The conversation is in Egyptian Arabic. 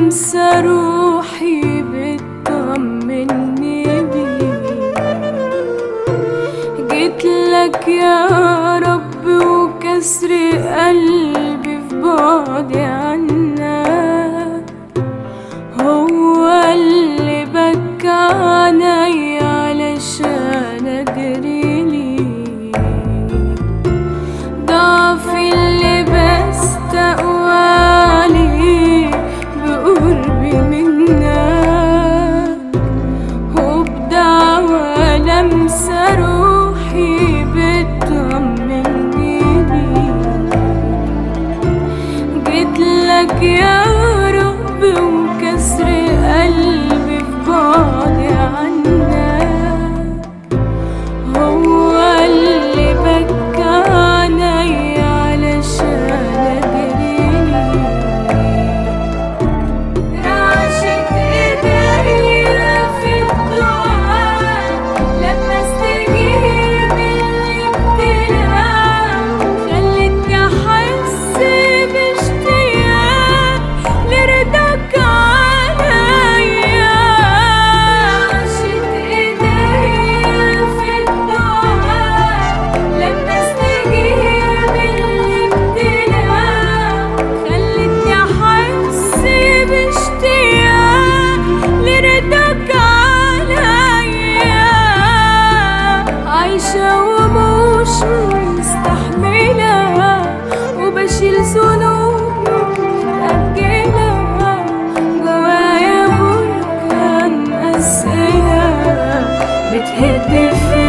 لمسة روحي بتطمني بيك جيت لك يا رب وكسر قلبي في بعدي عنك هو اللي بكى عيني علشان اجري ليك ضعفي اللي بستقوى عليه بقربي منك وبدعوة لمسة روحي بتطمني بيك جيت لك يا رب وكسر قلبي في بعدي عنك هو اللي بكى عيني علشان اجري رعشة ايديا في الدعاء لما استجيب الابتلاء خلتني احس باشتياق لرضاك عليا رعشة ايديا في الدعاء لما استجيب الابتلاء خلتني احس باشتياق لرضاك عليا عايشة ومش مستحملة وبشيل ذنوب متأجلة جوايا بركان أسئلة بتهد في